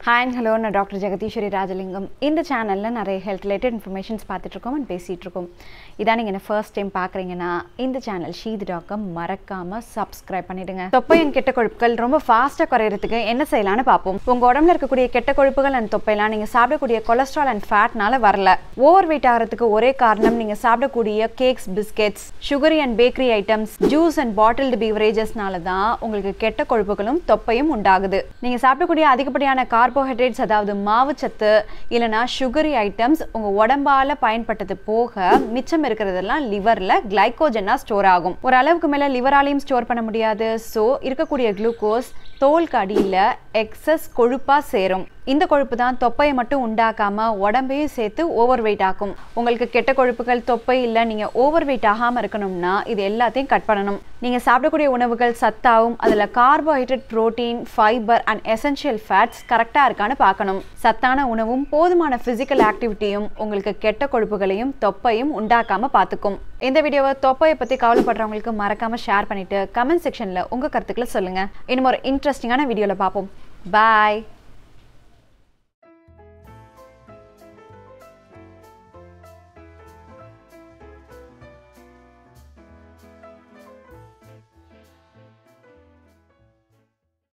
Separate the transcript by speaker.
Speaker 1: hi and hello நான் doctor Jegadeeswari Rajalingam இந்த சேனலில் நிறைய ஹெல்த் ரிலேட்டட் இன்ஃபர்மேஷன்ஸ் பார்த்துட்ருக்கோம் அண்ட் பேசிகிட்டு இருக்கோம் இதான் நீங்கள் என்ன ஃபர்ஸ்ட் டைம் பார்க்குறீங்கன்னா இந்த சேனல் ஷீத் டாக்கம் மறக்காமல் சப்ஸ்கிரைப் பண்ணிடுங்க தொப்பையின் கெட்ட கொழுப்புகள் ரொம்ப ஃபாஸ்ட்டாக குறையிறதுக்கு என்ன செய்யலாம்னு பார்ப்போம் உங்கள் உடம்புல இருக்கக்கூடிய கெட்ட கொழுப்புகள் அண்ட் தொப்பையெல்லாம் நீங்கள் சாப்பிடக்கூடிய கொலஸ்ட்ரால் அண்ட் ஃபேட்னால வரல ஓவர் வெயிட் ஆகிறதுக்கு ஒரே காரணம் நீங்கள் சாப்பிடக்கூடிய cakes biscuits sugary and bakery items juice and bottled பீவரேஜஸ்னால தான் உங்களுக்கு கெட்ட கொழுப்புகளும் தொப்பையும் உண்டாகுது நீங்கள் சாப்பிடக்கூடிய அதிகப்படியான கார்போஹைட்ரேட்ஸ் அதாவது மாவுச்சத்து இல்லைனா சுகரி ஐட்டம்ஸ் உங்கள் உடம்பால் பயன்பட்டது போக மிச்சம் இருக்கிறதெல்லாம் லிவரில் கிளைக்கோஜனாக ஸ்டோர் ஆகும் ஒரு அளவுக்கு மேலே லிவராலையும் ஸ்டோர் பண்ண முடியாது ஸோ இருக்கக்கூடிய குளுக்கோஸ் தோலுக்கு அடியில் எக்ஸஸ் கொழுப்பாக சேரும் இந்த கொழுப்பு தான் தொப்பையை மட்டும் உண்டாக்காம உடம்பையும் சேர்த்து ஓவர் வெயிட் ஆக்கும் உங்களுக்கு கெட்ட கொழுப்புகள் தொப்பை இல்லை நீங்கள் ஓவர் வெயிட் ஆகாமல் இருக்கணும்னா இது எல்லாத்தையும் கட் பண்ணணும் நீங்கள் சாப்பிடக்கூடிய உணவுகள் சத்தாவும் அதில் carbohydrate protein fibre and essential fats கரெக்டாக இருக்கான்னு பார்க்கணும் சத்தான உணவும் போதுமான ஃபிசிக்கல் ஆக்டிவிட்டியும் உங்களுக்கு கெட்ட கொழுப்புகளையும் தொப்பையும் உண்டாக்காம பார்த்துக்கும் இந்த வீடியோவை தொப்பையை பற்றி கவலைப்படுறவங்களுக்கு மறக்காமல் ஷேர் பண்ணிவிட்டு கமெண்ட் செக்ஷனில் உங்கள் கருத்துக்களை சொல்லுங்கள் இன்னும் ஒரு இன்ட்ரெஸ்டிங்கான வீடியோவில் பார்ப்போம் பாய்